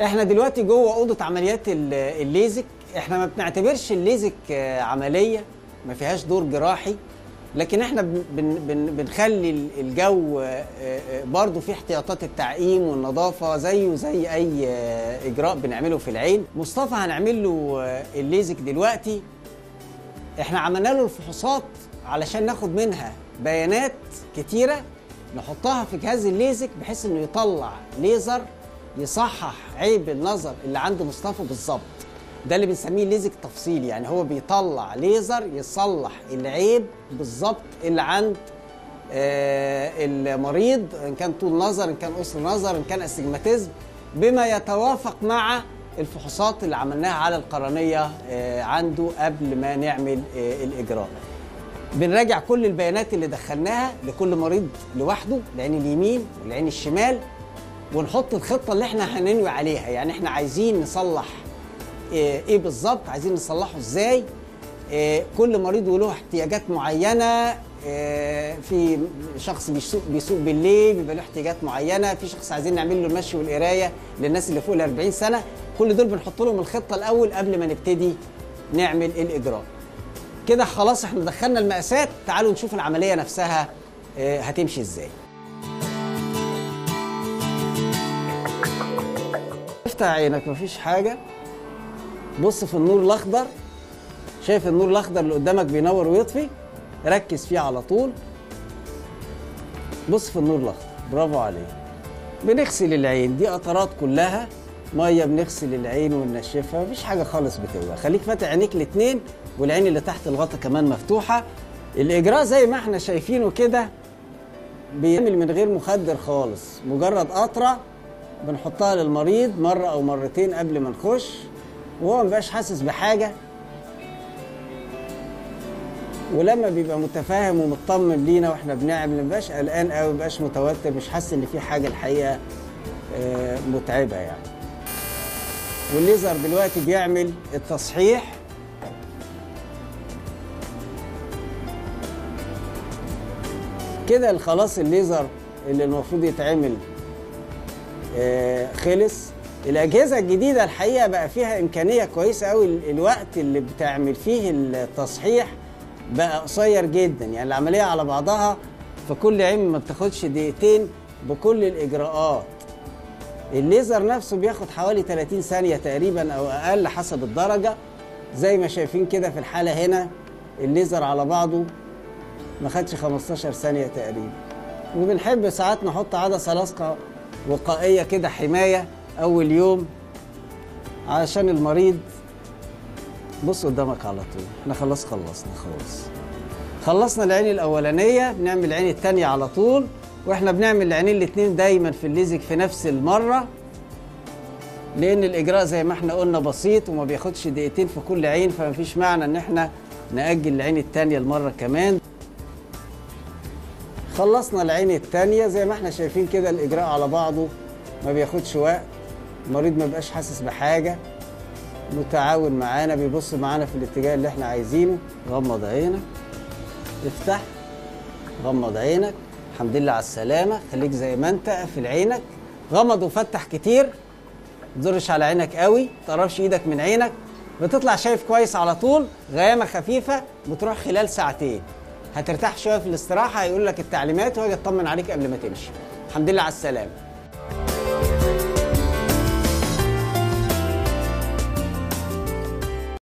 احنا دلوقتي جوه اوضه عمليات ال- الليزك احنا ما بنعتبرش الليزك آه، عمليه ما فيهاش دور جراحي لكن احنا بن بن بن بنخلي ال- الجو آه، آه، برضه فيه احتياطات التعقيم والنظافه زيه زي اي آه، اجراء بنعمله في العين مصطفى هنعمل له آه، الليزك دلوقتي احنا عملنا له الفحوصات علشان ناخد منها بيانات كتيره نحطها في جهاز الليزك بحيث انه يطلع ليزر يصحح عيب النظر اللي عند مصطفى بالظبط ده اللي بنسميه الليزك تفصيلي يعني هو بيطلع ليزر يصلح العيب بالظبط اللي عند آه، المريض ان كان طول نظر ان كان قصر نظر ان كان استجماتيزم بما يتوافق مع الفحوصات اللي عملناها على القرنيه آه، عنده قبل ما نعمل آه، الاجراء بنراجع كل البيانات اللي دخلناها لكل مريض لوحده العين اليمين والعين الشمال ونحط الخطه اللي احنا هننوي عليها يعني احنا عايزين نصلح آه، ايه بالظبط عايزين نصلحه ازاي آه، كل مريض وله احتياجات معينه آه، في شخص بيسوق بيسوق بالليل بيبقى له احتياجات معينه في شخص عايزين نعمل له المشي والقرايه للناس اللي فوق ال 40 سنه كل دول بنحط لهم الخطه الاول قبل ما نبتدي نعمل الاجراء كده خلاص احنا دخلنا المقاسات تعالوا نشوف العمليه نفسها آه، هتمشي ازاي افتح عينك مفيش حاجه بص في النور الاخضر شايف النور الاخضر اللي قدامك بينور ويطفي ركز فيه على طول بص في النور الاخضر برافو عليك بنغسل العين دي قطرات كلها ميه بنغسل العين وننشفها مفيش حاجه خالص بتوجع خليك فاتح عينيك الاتنين والعين اللي تحت الغطا كمان مفتوحه الاجراء زي ما احنا شايفينه كده بيعمل من غير مخدر خالص مجرد قطره بنحطها للمريض مره او مرتين قبل ما نخش وهو مبقاش حاسس بحاجه ولما بيبقى متفاهم ومطمن لينا واحنا بنعمل مبقاش قلقان قوي مبقاش متوتر مش حاسس ان في حاجه الحقيقه آه، متعبه يعني والليزر دلوقتي بيعمل التصحيح كده خلاص الليزر اللي المفروض يتعمل آه، خلص الاجهزه الجديده الحقيقه بقى فيها امكانيه كويسه قوي ال- الوقت اللي بتعمل فيه التصحيح بقى قصير جدا يعني العمليه على بعضها في كل عين ما بتاخدش دقيقتين بكل الاجراءات الليزر نفسه بياخد حوالي 30 ثانيه تقريبا او اقل حسب الدرجه زي ما شايفين كده في الحاله هنا الليزر على بعضه ما خدش 15 ثانيه تقريبا وبنحب ساعات نحط عدسه لاصقه وقائيه كده حمايه اول يوم علشان المريض بص قدامك على طول احنا خلاص خلصنا خلاص خلصنا العين الاولانيه بنعمل العين الثانيه على طول واحنا بنعمل العينين الاثنين دايما في الليزك في نفس المره لان الاجراء زي ما احنا قلنا بسيط وما بياخدش دقيقتين في كل عين فمفيش معنى ان احنا ناجل العين الثانيه المره كمان خلصنا العين التانية زي ما احنا شايفين كده الإجراء على بعضه ما بياخدش وقت المريض ما بيبقاش حاسس بحاجة متعاون معانا بيبص معانا في الاتجاه اللي احنا عايزينه غمض عينك افتح غمض عينك الحمد لله على السلامة خليك زي ما انت قافل عينك غمض وفتح كتير ما تزرش على عينك قوي ما تقربش ايدك من عينك بتطلع شايف كويس على طول غيامة خفيفة بتروح خلال ساعتين هترتاح شويه في الاستراحه هيقول لك التعليمات ويجي يطمن عليك قبل ما تمشي الحمد لله على السلامه